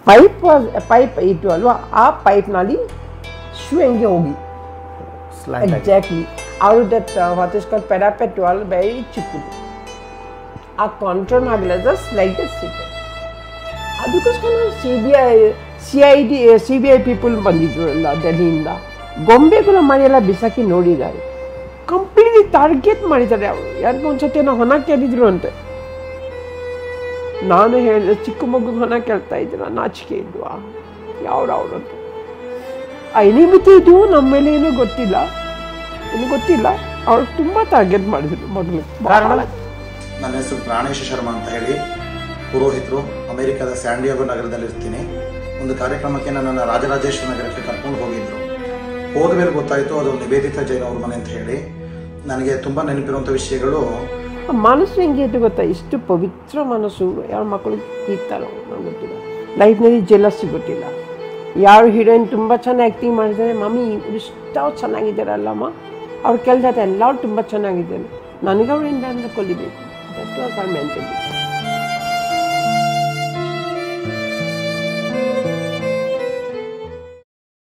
Pipe pipe ಇತ್ತು ಅಲ್ವಾ ಆ ಪೈಪ್ನಲ್ಲಿ ಶೂ ಹೆಂಗೆ ಹೋಗಿ ಸ್ಲ್ಯಾಂಟ್ ಆಗಿ ಎಕ್ಸಾಕ್ಟ್ಲಿ ಅವರು that what is call parapet wall very ಚಿಕ್ಕದು ಆ ಕಾಂಟ್ರೋಲ್ ಆಗಿಲ್ಲ ಜಸ್ಟ್ ಲೈಕ್ ದಟ್ ಸಿಗುತ್ತೆ ಅದಕ್ಕೋಸ್ಕರ C B I C I D C B I people ಬಂದಿದ್ರು ಎಲ್ಲ ಡೆಲ್ಲಿಯಿಂದ ಗೊಂಬೆಗಳ ಮನೆಯೆಲ್ಲ ಬಿಸಾಕಿ ನೋಡಿದ್ದಾರೆ ಕಂಪ್ಲೀಟ್ಲಿ ಟಾರ್ಗೆಟ್ ಮಾಡಿದ್ದಾರೆ ಅವರು ಯಾರಿಗೂ ಒಂದ್ಸತಿ ನಾವು ಹೊನ ಕೇಳಿದ್ರು ಅಂತೆ ನಾನು ಹೇಳಿದೆ ಚಿಕ್ಕ ಮಗು ಹೊನ ಕೇಳ್ತಾ ಇದ್ದೀರ ನಾಚಿಕೆ ಇದ್ವಾ ಯಾವ್ರವ್ರು ಅಂತ ಆ ಎನಿಮಿತಿ ಇದು ನಮ್ಮ ಮೇಲೆ ಏನೂ ಗೊತ್ತಿಲ್ಲ ಏನು ಗೊತ್ತಿಲ್ಲ ಅವ್ರು ತುಂಬ ಟಾರ್ಗೆಟ್ ಮಾಡಿದ್ರು ಮೊದಲು ಕಾರಣ? ನನ್ನ ಹೆಸರು ಪ್ರಾಣೇಶ ಶರ್ಮಾ ಅಂತ ಹೇಳಿ ಪುರೋಹಿತರು ಅಮೆರಿಕದ ಸ್ಯಾಂಡಿಯಾಗೋ ನಗರದಲ್ಲಿ ಇರ್ತೀನಿ ಒಂದು ಕಾರ್ಯಕ್ರಮಕ್ಕೆ ನನ್ನನ್ನು ರಾಜರಾಜೇಶ್ವರ ನಗರಕ್ಕೆ ಕರ್ಕೊಂಡು ಹೋಗಿದ್ರು ಹೋದ ಮೇಲೆ ಗೊತ್ತಾಯಿತು ಅದು ನಿವೇದಿತಾ ಜೈನ್ ಅವ್ರ ಮನೆ ಅಂತ ಹೇಳಿ ನನಗೆ ತುಂಬ ನೆನಪಿರುವಂಥ ವಿಷಯಗಳು ಆ ಮನಸ್ಸು ಹೆಂಗೆ ಇತ್ತು ಗೊತ್ತಾ ಇಷ್ಟು ಪವಿತ್ರ ಮನಸ್ಸು ಯಾರ ಮಕ್ಕಳು ಇರ್ತಾರೋ ನಂಗೆ ಗೊತ್ತಿಲ್ಲ ಲೈಫ್ನಲ್ಲಿ ಜೆಲಸ್ಸಿ ಗೊತ್ತಿಲ್ಲ ಯಾರು ಹೀರೋಯಿನ್ ತುಂಬ ಚೆನ್ನಾಗಿ ಆ್ಯಕ್ಟಿಂಗ್ ಮಾಡಿದ್ದಾರೆ ಮಮ್ಮಿ ಇಷ್ಟು ಚೆನ್ನಾಗಿದ್ದಾರಲ್ಲಮ್ಮ ಅವ್ರು ಕೇಳ್ತಾರೆ ಎಲ್ಲರೂ ತುಂಬ ಚೆನ್ನಾಗಿದ್ದಾರೆ ನನಗೆ ಅವರಿಂದ ಅಂತ ಕೊಲಿಬೇಕು ದಟ್ ವಾಸ್ ಆರ್ ಮೆಂಟಲಿ